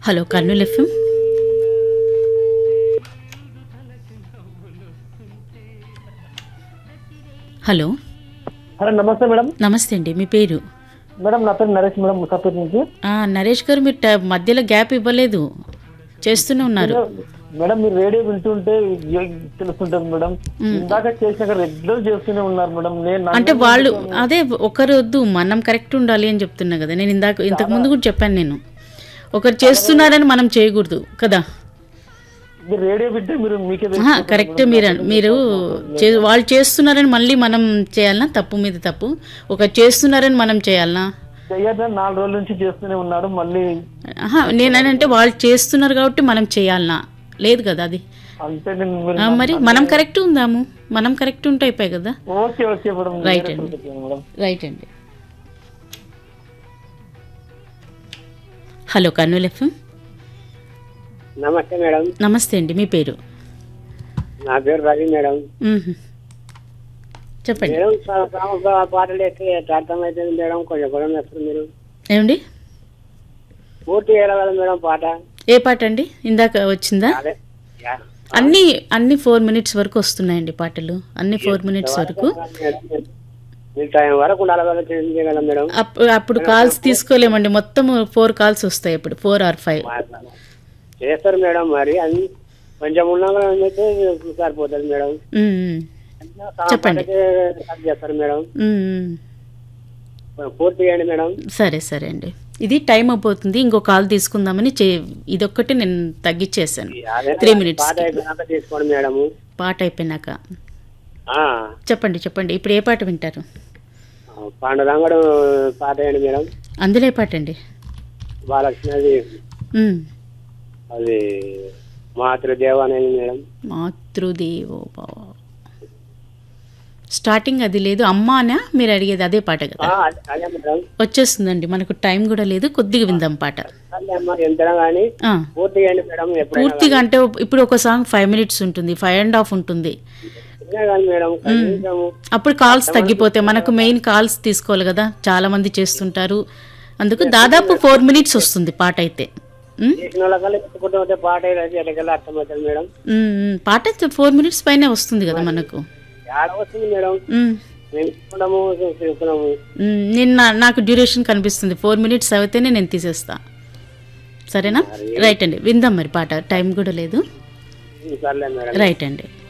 Hello Kurnool FM hello hello నమస్తే madam నమస్తే అండి మీ పేరు మేడం నా పేరు నరేష్ మేడం ముసాపేట్ నుంచి ఆ, నరేష్ గారు మీరు ట- మధ్యలో గ్యాప్ ఇవ్వలేదు చేస్తూనే ఉన్నారు మేడం మీరు రేడియో వింటుంటే ఏ- తెలుస్తుంటుంది మేడం ఇందాక చేసినాక రెగ్యులర్ చేస్తూనే ఉన్నారు మేడం నేను నా- అంటే వాళ్ళు అదే ఒకరు వద్దు మనం కరెక్ట్ ఉండాలి అని చెప్తున్నా కదా నేను ఇందాక ఇంతకు ముందు కూడా చెప్పాను నేను ఒకరు చేస్తున్నారని మనం చేయకూడదు కదా మీరు రేడియో వింటే మీరు మీకే తెలుసు. ఆహా, కరెక్టే మీరు అన్- మీరు చే- వాళ్ళు చేస్తున్నారని మళ్ళీ మనం చేయాలనా తప్పు మీద తప్పు ఒక చేస్తున్నారని మనం చేయాలనా చెయ్యొద్దని నాలుగు రోజుల నుంచి చేస్తూనే ఉన్నారు మళ్ళీ ఆహా, నేనంటే వాళ్ళు చేస్తున్నారు కాబట్టి మనం చేయాలనా లేదు కదా అది అంతే నేను మీరు ఆ, మరి మనం కరెక్ట్ ఉందాము మనం కరెక్ట్ ఉంటే అయిపోయాయి కదా ఓకే ఓకే మేడం రైట్ వేరే అండి. చెప్పండి మేడం రైట్ అండి హలో కర్నూలు ఎఫ్ఎం నమస్తే మేడం నమస్తే అండి మీ పేరు నా పేరు రవి మేడం మ్మ్. చెప్పండి మేడం సా- సా- పాటలు వేస్తే ఎట్లా అర్థమవుతుంది మేడం కొంచెం కూడా వేస్తారు మీరు ఏమండి పూర్తి వేయగలరు మేడం పాట ఏ పాట అండి ఇందాక వచ్చిందా అదే యా. అన్ని అన్ని ఫోర్ మినిట్స్ వరకు వస్తున్నాయండి పాటలు అన్ని ఫోర్ మినిట్స్ వరకు మేడం, మీరు టైం వరకు ఉండాలి కదా చేయగలం మేడం అప్- అప్పుడు కాల్స్ తీసుకోలేమండి మొత్తం ఫోర్ కాల్స్ వస్తాయి ఇప్పుడు ఫోర్ ఆర్ ఫైవ్ చేస్తారు మేడం మరి అన్ని కొంచెం ఉన్నా కూడా అయితే సరిపోతుంది మేడం చెప్పండి. పాటకే కట్ చేస్తారు మేడం మ్మ్. పూర్తి చేయండి మేడం సరే సరే అండి ఇది టైం అయిపోతుంది ఇంకో కాల్ తీసుకుందామని చే ఇదొక్కటి నేను తగ్గించేసాను అదే త్రీ మినిట్స్ పాట అయిపోయినాక తీసుకోండి మేడము పాట అయిపోయినాక ఆ, చెప్పండి చెప్పండి ఇప్పుడు ఏ పాట వింటారు పాండురంగడు పాట వేయండి మేడం అందులో ఏ పాట అండి బాలకృష్ణ అది మ్మ్. అది మాతృదేవ అనేది మేడం మాతృదేవో భవ స్టార్టింగ్ అది లేదు అమ్మానా మీరు అడిగేది అదే పాట కదా ఆ, అదే- అదే మేడం వచ్చేస్తుందండి మనకు టైం కూడా లేదు కొద్దిగా విందాం పాట అదే అమ్మ ఎంతైనా కానీ ఆ, పూర్తి చేయండి మేడం ఎప్పుడైనా పూర్తిగా అంటే ఇప్పుడు ఒక సాంగ్ ఫైవ్ మినిట్స్ ఉంటుంది ఫైవ్ అండ్ హాఫ్ ఉంటుంది కానీ కానీ మేడం కనీసము అప్పుడు కాల్స్ తగ్గిపోతాయి మనకు మెయిన్ కాల్స్ తీసుకోవాలి కదా చాలా మంది చేస్తుంటారు అందుకు దాదాపు ఫోర్ మినిట్స్ వస్తుంది పాట అయితే ఉమ్, చేసిన వాళ్ళకల్లా ఎత్తుకుంటూ ఉంటే పాట ఎటకెళ్ళి అర్థమవుతుంది మేడం ఉమ్, ఉమ్, పాట ఫోర్ మినిట్స్ పైనే వస్తుంది కదా మనకు ఏడ వస్తుంది మేడం ఉమ్, మేము ఇస్తున్నాము చూస్తున్నాము ఉమ్, నేను నా- నాకు డ్యూరేషన్ కనిపిస్తుంది ఫోర్ మినిట్స్ అయితేనే నేను తీసేస్తా సరేనా రైట్ అండి విందాం మరి పాట టైం కూడా లేదు సర్లే మేడం రైట్ అండి